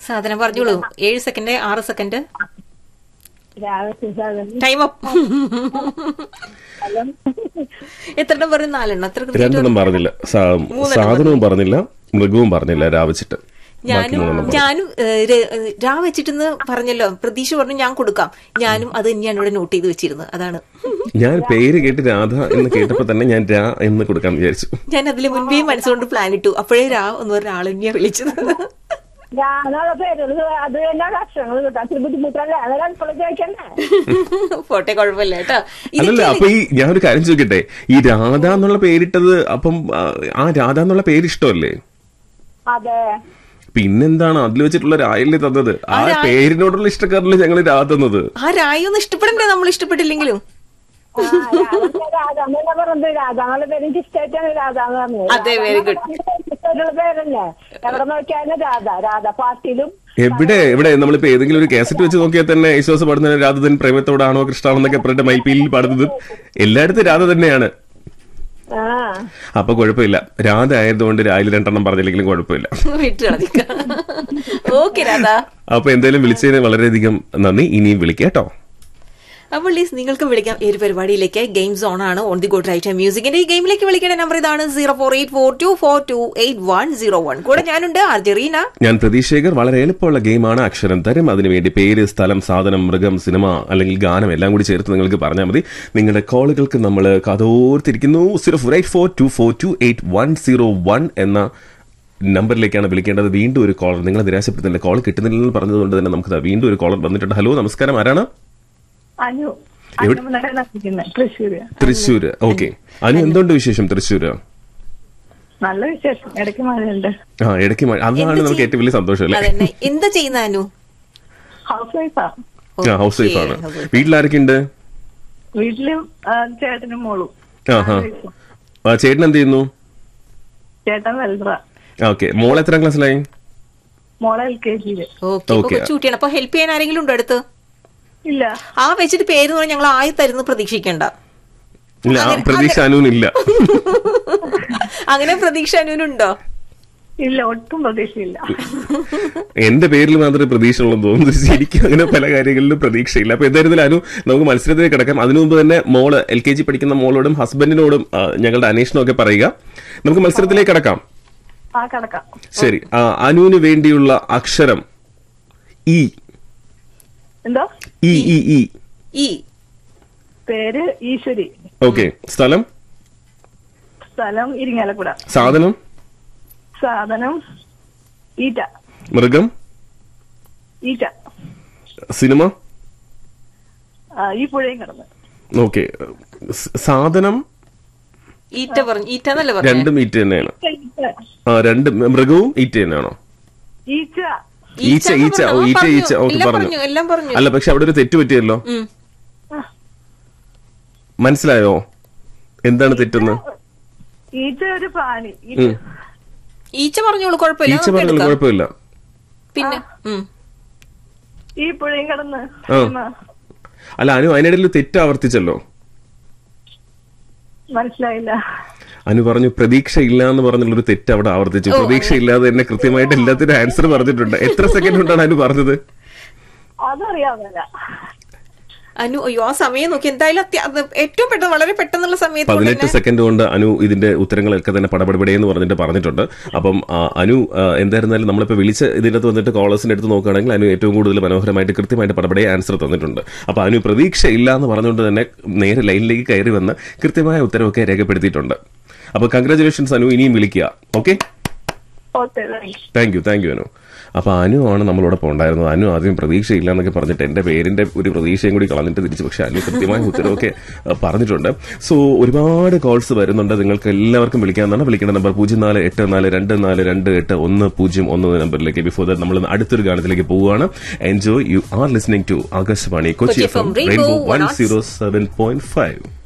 സാധനം പറഞ്ഞോളൂ ഏഴ് സെക്കൻഡ് ആറ് സെക്കൻഡ് രാവിലെ സാധനം ടൈം അപ്പ് എത്രണ്ണം പറഞ്ഞു നാലെണ്ണം എത്ര കൃത്യമായിട്ട് രണ്ടെണ്ണം പറഞ്ഞില്ല സാ- സാധനവും പറഞ്ഞില്ല മൃഗവും പറഞ്ഞില്ല രാവിച്ചിട്ട് ബാക്കി ഞാനും മൂന്നെണ്ണം പറഞ്ഞു. ഞാനും ഏഹ്, ര- ഏഹ്, രാ വെച്ചിട്ടെന്ന് പറഞ്ഞല്ലോ പ്രതീക്ഷ പറഞ്ഞു ഞാൻ കൊടുക്കാം ഞാനും അത് തന്നെയാണ് ഇവിടെ നോട്ട് ചെയ്ത് വെച്ചിരുന്നത് അതാണ് ഞാൻ പേര് കേട്ട് രാധ എന്ന് കേട്ടപ്പോ തന്നെ ഞാൻ രാ എന്ന് കൊടുക്കാൻ വിചാരിച്ചു ഞാൻ അതിന് മുൻപേ മനസ്സുകൊണ്ട് പ്ലാൻ ഇട്ടു അപ്പോഴേ രാ എന്ന് പറഞ്ഞ ആൾ തന്നെയാ വിളിച്ചത് ഞാനുള്ള പേരുകൾ അത് തന്നെ അക്ഷരങ്ങൾ കിട്ടാൻ ഇത്തിരി ബുദ്ധിമുട്ടല്ലേ അതെല്ലാം ഇപ്പോൾ ചോദിക്കണ്ടേ പോട്ടെ കുഴപ്പമില്ല കേട്ടോ അല്ലല്ല അപ്പൊ ഈ ഞാൻ ഒരു കാര്യം ചോദിക്കട്ടെ ഈ രാധ എന്നുള്ള പേരിട്ടത് അപ്പം ആ, ആ രാധ എന്നുള്ള പേര് ഇഷ്ടമല്ലേ അതെ പിന്നെന്താണ് അതിൽ വെച്ചിട്ടുള്ള രായല്ലേ തന്നത് ആ പേരിനോടുള്ള ഇഷ്ടക്കാരല്ലേ ഞങ്ങൾ രാ തന്നത് ആ രായ ഒന്ന് ഇഷ്ടപ്പെടണ്ടേ നമ്മൾ ഇഷ്ടപ്പെട്ടില്ലെങ്കിലും ആ, രാധ രാധാന്നല്ല പറഞ്ഞത് രാധാന്നുള്ള പേര് എനിക്ക് ഇഷ്ടമായിട്ടാണ് രാധ എന്ന് പറഞ്ഞത് അതെ, very good. ഇഷ്ടമായിട്ടുള്ള പേരല്ലേ എവിടെ നോക്കിയാലും രാധ രാധ പാട്ടിലും എവിടെ എവിടെ നമ്മളിപ്പോ ഏതെങ്കിലും ഒരു കാസറ്റ് വെച്ച് നോക്കിയാൽ തന്നെ യേശുദാസ് പാടുന്ന രാധതൻ പ്രേമത്തോടാണോ കൃഷ്ണാണെന്നൊക്കെ പറഞ്ഞിട്ട് മൈപ്പിയിൽ പാടുന്നത് എല്ലായിടത്തും രാധ തന്നെയാണ് ആ അപ്പൊ കുഴപ്പമില്ല രാധ ആയതുകൊണ്ട് രാവിലെ രണ്ടെണ്ണം പറഞ്ഞില്ലെങ്കിലും കുഴപ്പമില്ല വിട്ടു കളഞ്ഞിക്ക ഓക്കെ രാധ അപ്പൊ എന്തായാലും വിളിച്ചതിന് വളരെയധികം നന്ദി ഇനിയും വിളിക്കാം കേട്ടോ അപ്പോൾ ലീസ് നിങ്ങൾക്ക് വിളിക്കാം ഈ ഒരു പരിപാടിയിലേക്ക് ഗെയിം സോൺ ആണ് ഓൺ ദി ഗോഡ് റൈറ്റ് മ്യൂസിക്കിന്റെ ഈ ഗെയിമിലേക്ക് വിളിക്കേണ്ട നമ്പർ ഇതാണ് zero four eight four two four two eight one zero one കൂടെ ഞാനുണ്ട് ആർജറീന ഞാൻ പ്രതീഷ് ശേഖർ വളരെ എളുപ്പമുള്ള ഗെയിമാണ് അക്ഷരം തരും അതിനുവേണ്ടി പേര് സ്ഥലം സാധനം മൃഗം സിനിമ അല്ലെങ്കിൽ ഗാനം എല്ലാം കൂടി ചേർത്ത് നിങ്ങൾക്ക് പറഞ്ഞാൽ മതി നിങ്ങളുടെ കോളുകൾക്ക് നമ്മൾ കഥോർത്തിരിക്കുന്നു zero four eight four two four two eight one zero one എന്ന നമ്പറിലേക്കാണ് വിളിക്കേണ്ടത് വീണ്ടും ഒരു കോളർ നിങ്ങളെ നിരാശപ്പെടുത്തില്ല കോൾ കിട്ടുന്നില്ലെന്ന് പറഞ്ഞതുകൊണ്ട് തന്നെ നമുക്ക് ദാ വീണ്ടും ഒരു കോളർ വന്നിട്ടുണ്ട് ഹലോ നമസ്കാരം ആരാണ് അനു എവിടെ? അനു തൃശ്ശൂര് തൃശ്ശൂര് ഓക്കെ അനു എന്തുണ്ട് വിശേഷം തൃശ്ശൂര് നല്ല വിശേഷം ഇടയ്ക്ക് മഴയുണ്ട് ആ ഇടയ്ക്ക് മഴ അതാണ് നമുക്ക് ഏറ്റവും വലിയ സന്തോഷം അല്ലേ അതന്നെ എന്താ ചെയ്യുന്ന അനു ഹൗസ് വൈഫാ ആ ഹൗസ് വൈഫ് ആണ് വീട്ടിലാരൊക്കെ ഉണ്ട് വീട്ടിലും ആ, ചേട്ടനും മോളും ആ ഹാ ആ ചേട്ടൻ എന്ത് ചെയ്യുന്നു ചേട്ടൻ വെൽഡറ ഓക്കെ മോൾ എത്രാം ക്ലാസ്സിലായി മോളെ എൽ കെ ജിയില് ഓക്കെ Okay. കൊച്ചുകുട്ടിയാണ് അപ്പൊ ഹെൽപ്പ് ചെയ്യാൻ ആരെങ്കിലും ഉണ്ടോ അടുത്ത് ഇല്ല ആ വെച്ചിട്ട് പേര് എന്ന് പറഞ്ഞാൽ ഞങ്ങൾ ആയി തരുന്ന പ്രതീക്ഷിക്കണ്ട ഇല്ല ആ പ്രതീക്ഷ അനുവിനില്ല അങ്ങനെ പ്രതീക്ഷ അനുവിനുണ്ടോ ഇല്ല ഒട്ടും പ്രതീക്ഷയില്ല എന്റെ പേരിൽ മാത്രമേ പ്രതീക്ഷ ഉള്ളെന്ന് തോന്നുന്നു ശരിക്കും അങ്ങനെ പല കാര്യങ്ങളിലും പ്രതീക്ഷയില്ല അപ്പൊ എന്തായിരുന്നാലും അനു നമുക്ക് മത്സരത്തിലേക്ക് കിടക്കാം അതിനു മുമ്പ് തന്നെ മോള് എൽ കെ ജി പഠിക്കുന്ന മോളോടും ഹസ്ബൻഡിനോടും ആ, ഞങ്ങളുടെ അന്വേഷണമൊക്കെ പറയുക നമുക്ക് മത്സരത്തിലേക്ക് കിടക്കാം ആ കിടക്കാം ശരി ആ, അനുവിന് വേണ്ടിയുള്ള അക്ഷരം ഇ എന്തോ ഇ ഇ ഇ ഈ പേര് ഈശ്വരി ഓക്കെ സ്ഥലം സ്ഥലം ഇരിങ്ങാലക്കുട സാധനം സാധനം ഈറ്റ മൃഗം ഈറ്റ സിനിമ ആ, ഈ പുഴയും കിടന്ന് ഓക്കെ സാധനം ഈറ്റ പറഞ്ഞു ഈറ്റ എന്നല്ലേ പറഞ്ഞു രണ്ടും ഈറ്റ തന്നെയാണ് ഈറ്റ. ആ രണ്ട് മൃഗവും ഈറ്റ തന്നെയാണോ ഈച്ച ഈച്ച ഈച്ച ഓ ഈച്ച പറഞ്ഞു. ഈച്ച ഓക്കെ എല്ലാം പറഞ്ഞു പറഞ്ഞു എല്ലാം പറഞ്ഞു അല്ല പക്ഷെ അവിടെ ഒരു തെറ്റ് പറ്റിയല്ലോ ഉം. മനസ്സിലായോ എന്താണ് തെറ്റെന്ന് ഈച്ച ഒരു പ്രാണി ഈച്ച. ഉം. ഈച്ച പറഞ്ഞോളൂ കുഴപ്പമില്ല ഈച്ച നമുക്ക് പറഞ്ഞാൽ എടുക്കാം. കുഴപ്പമില്ല പിന്നെ ഉം. ഈ പുഴയും കിടന്ന് ആ. എന്ന് അല്ല അനു അതിനിടയിൽ തെറ്റ് ആവർത്തിച്ചല്ലോ മനസ്സിലായില്ല അനു പറഞ്ഞു പ്രതീക്ഷ ഇല്ല എന്ന് പറഞ്ഞുള്ള ഒരു തെറ്റ് അവിടെ ആവർത്തിച്ചു പ്രതീക്ഷ ഇല്ലാതെ തന്നെ കൃത്യമായിട്ട് എല്ലാത്തിനും ആൻസർ പറഞ്ഞിട്ടുണ്ട് എത്ര സെക്കൻഡ് കൊണ്ടാണ് അനു പറഞ്ഞത് അതറിയാമല്ല അനു അയ്യോ ആ സമയം നോക്കി എന്തായാലും അത്യ- അത് ഏറ്റവും പെട്ടെന്ന് വളരെ പെട്ടെന്നുള്ള സമയത്ത് കൊണ്ട് പതിനെട്ട് തന്നെ സെക്കൻഡ് കൊണ്ട് അനു ഇതിന്റെ ഉത്തരങ്ങളൊക്കെ തന്നെ പടപടപടേ എന്ന് പറഞ്ഞിട്ട് പറഞ്ഞിട്ടുണ്ട് അപ്പം ആ, അനു ആ, എന്തായിരുന്നാലും നമ്മളിപ്പോൾ വിളിച്ച ഇതിനകത്ത് വന്നിട്ട് കോളേഴ്സിന്റെ അടുത്ത് നോക്കുകയാണെങ്കിൽ അനു ഏറ്റവും കൂടുതൽ മനോഹരമായിട്ട് കൃത്യമായിട്ട് പടപടേ ആൻസർ തന്നിട്ടുണ്ട് അപ്പൊ അനു പ്രതീക്ഷ ഇല്ല എന്ന് പറഞ്ഞുകൊണ്ട് തന്നെ നേരെ ലൈനിലേക്ക് കയറി വന്ന് കൃത്യമായ ഉത്തരവൊക്കെ രേഖപ്പെടുത്തിയിട്ടുണ്ട് അപ്പൊ കൺഗ്രാചുലേഷൻസ് അനു ഇനിയും വിളിക്കുക okay okay thank thank you thank you Anu അപ്പൊ അനു ആണ് നമ്മളോടൊപ്പം ഉണ്ടായിരുന്നത് അനു ആദ്യം പ്രതീക്ഷയില്ല എന്നൊക്കെ പറഞ്ഞിട്ട് എന്റെ പേരിന്റെ ഒരു പ്രതീക്ഷയും കൂടി കളഞ്ഞിട്ട് തിരിച്ചു പക്ഷെ അനു കൃത്യമായ ഉത്തരവൊക്കെ അഹ്, പറഞ്ഞിട്ടുണ്ട് സോ ഒരുപാട് കോൾസ് വരുന്നുണ്ട് നിങ്ങൾക്ക് എല്ലാവർക്കും വിളിക്കാവുന്നതാണ് വിളിക്കേണ്ട നമ്പർ പൂജ്യം നാല് എട്ട് നാല് രണ്ട് നാല് രണ്ട് എട്ട് ഒന്ന് പൂജ്യം ഒന്ന് എന്ന നമ്പറിലേക്ക് ബിഫോർ ദാറ്റ് നമ്മൾ അടുത്തൊരു ഗാനത്തിലേക്ക് പോവുകയാണ് enjoy you are listening to Akashvani Kochi Kochi F M FM, Rainbow rainbow one 106. Zero seven point five